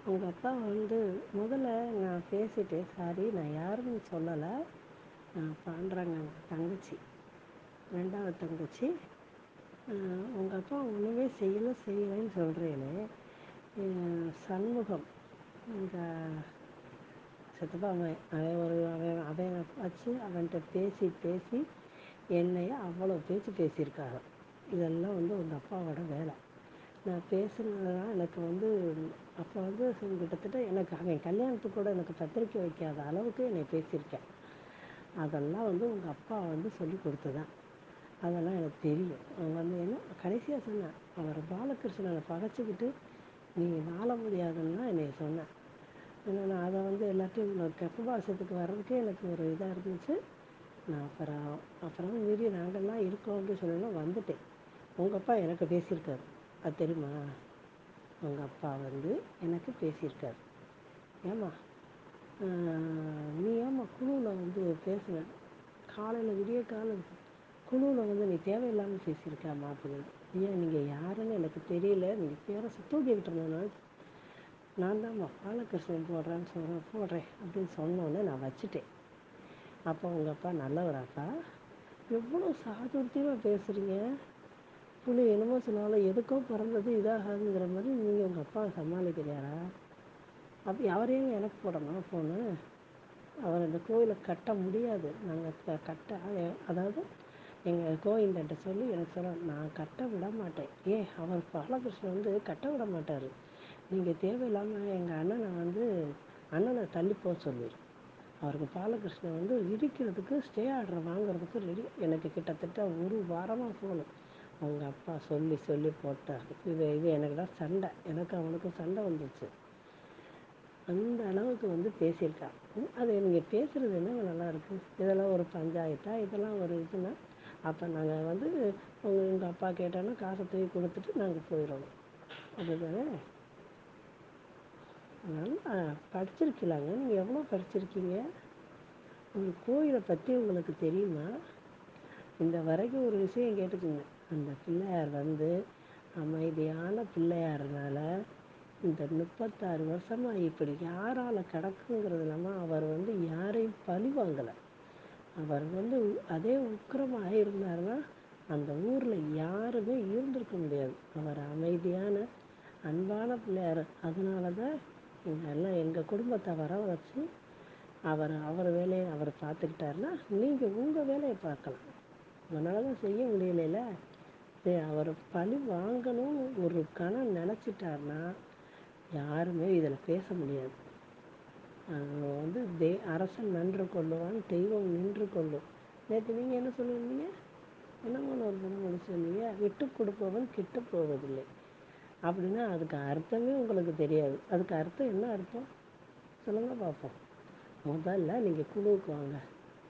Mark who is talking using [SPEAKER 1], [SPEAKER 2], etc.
[SPEAKER 1] உங்கள் அப்பா வந்து முதல்ல நான் பேசிட்டு சாரி நான் யாருன்னு சொல்லலை நான் பாண்டுறேங்க தங்கச்சி ரெண்டாவது தங்கச்சி உங்கள் அப்பா ஒன்றுமே செய்யலை செய்யலைன்னு சொல்கிறீங்களே சண்முகம் இந்த சித்தப்பா அவன் அவன் ஒரு அவன் அவன் வச்சு அவன்கிட்ட பேசி பேசி என்னைய அவ்வளோ பேச்சு பேசியிருக்காங்க இதெல்லாம் வந்து உங்கள் அப்பாவோட வேலை நான் பேசுனதெல்லாம் எனக்கு வந்து அப்போ வந்து கிட்டத்தட்ட எனக்கு அவன் கல்யாணத்துக்கு கூட எனக்கு பத்திரிக்கை வைக்காத அளவுக்கு என்னை பேசியிருக்கேன் அதெல்லாம் வந்து உங்கள் அப்பா வந்து சொல்லி கொடுத்ததான் அதெல்லாம் எனக்கு தெரியும் அவன் வந்து என்ன கடைசியாக சொன்னேன் அவர் பாலகிருஷ்ணனை பகைச்சிக்கிட்டு நீ வாழ முடியாதுன்னு தான் என்னை சொன்னேன் ஏன்னா நான் அதை வந்து எல்லாத்தையும் நான் கர்ப்பவாசத்துக்கு வர்றதுக்கே எனக்கு ஒரு இதாக இருந்துச்சு நான் அப்புறம் அப்புறம் மீறி நாங்கள்லாம் இருக்கோம் அப்படின்னு சொன்னோன்னா வந்துட்டேன் உங்கள் அப்பா எனக்கு பேசியிருக்காரு அது தெரியுமா உங்கள் அப்பா வந்து எனக்கு பேசியிருக்காரு ஏம்மா நீ ஏம்மா குழுவில் வந்து பேசுன காலையில் விடிய காலம் குழுவில் வந்து நீ தேவையில்லாமல் பேசியிருக்காம்மா அப்படின்னு ஏன் நீங்கள் யாருன்னு எனக்கு தெரியல நீங்கள் பேரை தூக்கிக்கிட்டு இருந்ததுனால நான் தான்மா பாலகிருஷ்ணன் போடுறேன்னு சொல்கிறேன் போடுறேன் அப்படின்னு சொன்னோன்னே நான் வச்சுட்டேன் அப்போ உங்கள் அப்பா நல்லவராப்பா எவ்வளோ சாதுர்த்தியமாக பேசுகிறீங்க புள்ளி என்னமோ சொன்னாலும் எதுக்கோ பிறந்தது இதாகாதுங்கிற மாதிரி நீங்கள் உங்கள் அப்பாவை சமாளிக்கிறியாரா அப்படி அவரையும் எனக்கு போடணும் ஃபோனு அவர் இந்த கோயிலை கட்ட முடியாது நாங்கள் கட்ட அதாவது எங்கள் கோயில்கிட்ட சொல்லி எனக்கு சொல்ல நான் கட்ட விட மாட்டேன் ஏ அவர் பாலகிருஷ்ணன் வந்து கட்ட விட மாட்டார் நீங்கள் தேவையில்லாமல் எங்கள் அண்ணனை வந்து அண்ணனை தள்ளி போக சொல்லி அவருக்கு பாலகிருஷ்ணன் வந்து இடிக்கிறதுக்கு ஸ்டே ஆர்டர் வாங்குறதுக்கு ரெடி எனக்கு கிட்டத்தட்ட ஒரு வாரமாக போகணும் அவங்க அப்பா சொல்லி சொல்லி போட்டார் இது இது எனக்கு தான் சண்டை எனக்கு அவனுக்கும் சண்டை வந்துச்சு அந்த அளவுக்கு வந்து பேசியிருக்கான் அது நீங்கள் பேசுகிறது என்னங்க நல்லா இருக்குது இதெல்லாம் ஒரு பஞ்சாயத்தா இதெல்லாம் ஒரு இதுனா அப்போ நாங்கள் வந்து உங்கள் எங்கள் அப்பா கேட்டோன்னா காசை தூக்கி கொடுத்துட்டு நாங்கள் போயிடணும் அதுதானே நல்லா படிச்சிருக்கலாங்க நீங்கள் எவ்வளோ படிச்சிருக்கீங்க ஒரு கோயிலை பற்றி உங்களுக்கு தெரியுமா இந்த வரைக்கும் ஒரு விஷயம் கேட்டுக்குங்க அந்த பிள்ளையார் வந்து அமைதியான பிள்ளையாருனால இந்த முப்பத்தாறு வருஷமாக இப்படி யாரால் கிடக்குங்கிறது இல்லாமல் அவர் வந்து யாரையும் பழி வாங்கலை அவர் வந்து அதே உக்கிரமாக இருந்தாருன்னா அந்த ஊரில் யாருமே இருந்திருக்க முடியாது அவர் அமைதியான அன்பான பிள்ளையார் அதனால தான் எங்கள் எல்லாம் எங்கள் குடும்பத்தை வர வச்சு அவர் அவர் வேலையை அவர் பார்த்துக்கிட்டாருன்னா நீங்கள் உங்கள் வேலையை பார்க்கலாம் உங்களால் செய்ய முடியலைல அவர் பழி வாங்கணும்னு ஒரு கணம் நினச்சிட்டாருன்னா யாருமே இதில் பேச முடியாது வந்து தே அரசன் நன்று கொள்ளுவான் தெய்வம் நின்று கொள்ளும் நேற்று நீங்கள் என்ன சொல்லியிருந்தீங்க என்னமோன்னு ஒரு தினம் சொன்னீங்க விட்டு கொடுப்பவன் கெட்டு போவதில்லை அப்படின்னா அதுக்கு அர்த்தமே உங்களுக்கு தெரியாது அதுக்கு அர்த்தம் என்ன அர்த்தம் சொல்லுங்கள் பார்ப்போம் முதல்ல நீங்கள் குழுவுக்கு வாங்க